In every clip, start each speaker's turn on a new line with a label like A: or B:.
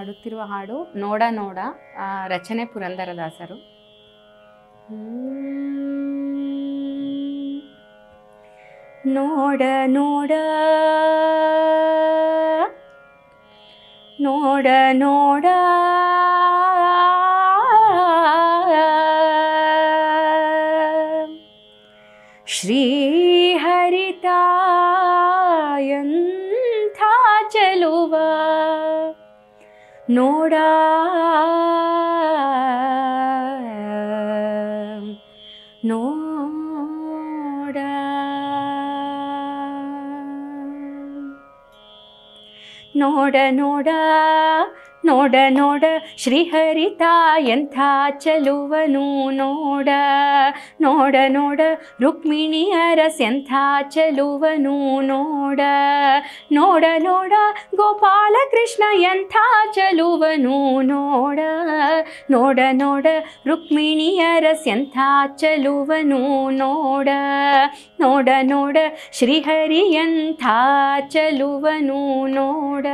A: ಹಾಡುತ್ತಿರುವ ಹಾಡು ನೋಡ ನೋಡ ಆ, ರಚನೆ ಪುರಂದರದಾಸರು ಹ್ಮ್. ನೋಡ ನೋಡ ನೋಡ ನೋಡ ಶ್ರೀಹರಿತಾಯಂಥ ಚೆಲುವ ನೋಡ ನೋಡ ನೋಡ ನೋಡ ನೋಡ ನೋಡ ಶ್ರೀಹರಿತ ಎಂಥ ಚಲುವನು ನೋಡ ನೋಡ ನೋಡ ರುಕ್ಮಿಣಿ ಅರಸ್ ಎಂಥ ಚಲುವನು ನೋಡ ನೋಡ ನೋಡ ಗೋಪಾಲ ಕೃಷ್ಣ ಎಂಥ ಚಲುವನು ನೋಡ ನೋಡ ನೋಡ ರುಕ್ಮಿಣಿ ಅರಸ್ ಎಂಥ ಚಲುವನು ನೋಡ ನೋಡ ನೋಡ ಶ್ರೀಹರಿ ಎಂಥ ಚಲುವನು ನೋಡ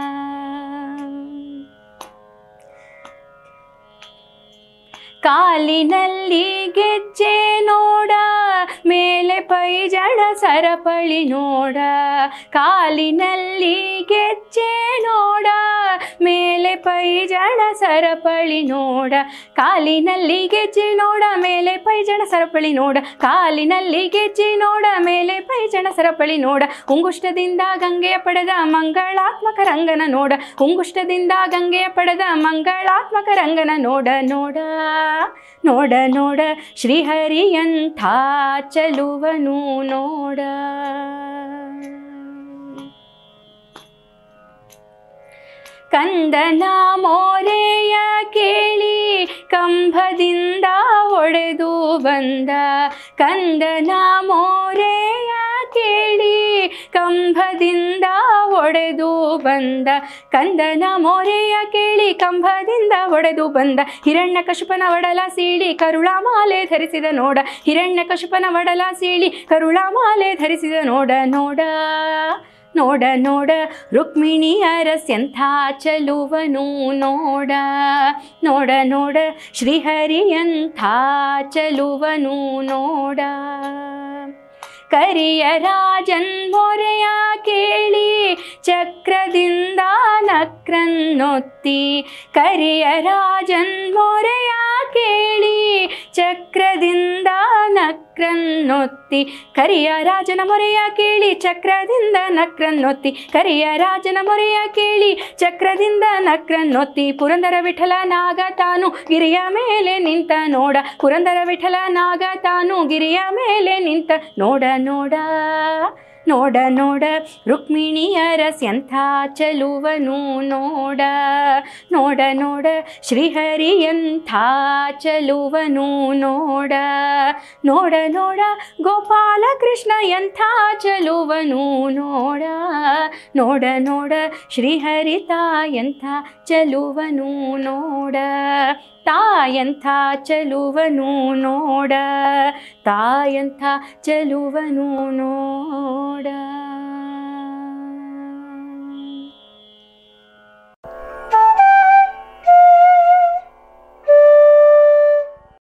A: ಕಾಲಿನಲ್ಲಿ ಗೆಜ್ಜೆ ನೋಡ ಮೇಲೆ ಪೈಜಣ ಸರಪಳಿ ನೋಡ ಕಾಲಿನಲ್ಲಿ ಗೆಜ್ಜೆ ನೋಡ ಮೇಲೆ ಪೈಜಣ ಸರಪಳಿ ನೋಡ ಕಾಲಿನಲ್ಲಿ ಗೆಜ್ಜೆ ನೋಡ ಮೇಲೆ ಪೈಜಣ ಸರಪಳಿ ನೋಡ ಕಾಲಿನಲ್ಲಿ ಗೆಜ್ಜೆ ನೋಡ ಮೇಲೆ ಪೈಜಣ ಸರಪಳಿ ನೋಡ ಉಂಗುಷ್ಟದಿಂದ ಗಂಗೆಯ ಪಡೆದ ಮಂಗಳಾತ್ಮಕ ರಂಗನ ನೋಡ ಉಂಗುಷ್ಟದಿಂದ ಗಂಗೆಯ ಪಡೆದ ಮಂಗಳಾತ್ಮಕ ರಂಗನ ನೋಡ ನೋಡ ನೋಡ ನೋಡ ಶ್ರೀಹರಿಯಂಥ ಚಲುವನು ನೋಡ ಕಂದನ ಮೋರೆಯ ಕೇಳಿ ಕಂಬದಿಂದ ಒಡೆದು ಬಂದ ಕಂದನ ಮೋರೆಯ ಕೇಳಿ ಕಂಬದಿಂದ ಒಡೆದು ಬಂದ ಕಂದನ ಮೋರೆಯ ಕೇಳಿ ಕಂಬದಿಂದ ಒಡೆದು ಬಂದ ಹಿರಣ್ಯ ಕಶುಪನ ಒಡಲ ಸೀಳಿ ಕರುಳ ಮಾಲೆ ಧರಿಸಿದ ನೋಡ ಹಿರಣ್ಯ ಕಶುಪನ ಒಡಲ ಸೀಳಿ ಕರುಳ ಮಾಲೆ ಧರಿಸಿದ ನೋಡ ನೋಡ ನೋಡ ನೋಡ ರುಕ್ಮಿಣಿ ಅರಸ್ಯಂಥ ಚಲುವನು ನೋಡ ನೋಡ ನೋಡ ಶ್ರೀಹರಿಯಂಥ ಚಲುವನು ನೋಡ ಕರಿಯ ರಾಜನ್ ಮೊರೆಯ ಕೇಳಿ ಚಕ್ರದಿಂದ ನಕ್ರನ್ನೊತ್ತಿ ಕರಿಯ ರಾಜನ್ ಮೊರೆಯ ಕೇಳಿ ಚಕ್ರದಿಂದ ನಕ್ರನ್ನೊತ್ತಿ ಕರಿಯ ರಾಜನ ಮೊರೆಯ ಕೇಳಿ ಚಕ್ರದಿಂದ ನಕ್ರನ್ನೊತ್ತಿ ಕರಿಯ ರಾಜನ ಮೊರೆಯ ಕೇಳಿ ಚಕ್ರದಿಂದ ನಕ್ರನ್ನೊತ್ತಿ ಪುರಂದರ ವಿಠಲ ನಾಗ ತಾನು ಗಿರಿಯ ಮೇಲೆ ನಿಂತ ನೋಡ ಪುರಂದರ ವಿಠಲ ನಾಗ ತಾನು ಗಿರಿಯ ಮೇಲೆ ನಿಂತ ನೋಡ ನೋಡ ನೋಡ ನೋಡ ರುಕ್ಮಿಣಿಯ ರಸ್ಯಂಥ ಚಲುವನು ನೋಡ ನೋಡ ನೋಡ ಶ್ರೀಹರಿಯಂಥ ಚಲುವನು ನೋಡ ನೋಡ ನೋಡ ಗೋಪಾಲ ಕೃಷ್ಣ ಎಂಥ ಚಲುವನು ನೋಡ ನೋಡ ನೋಡ ಶ್ರೀಹರಿತ ಎಂಥ ಚಲುವನು ನೋಡ ತಾಯಂಥ ಚಲುವನು ನೋಡ ತಾಯಂಥ ಚಲುವನು ನೋಡ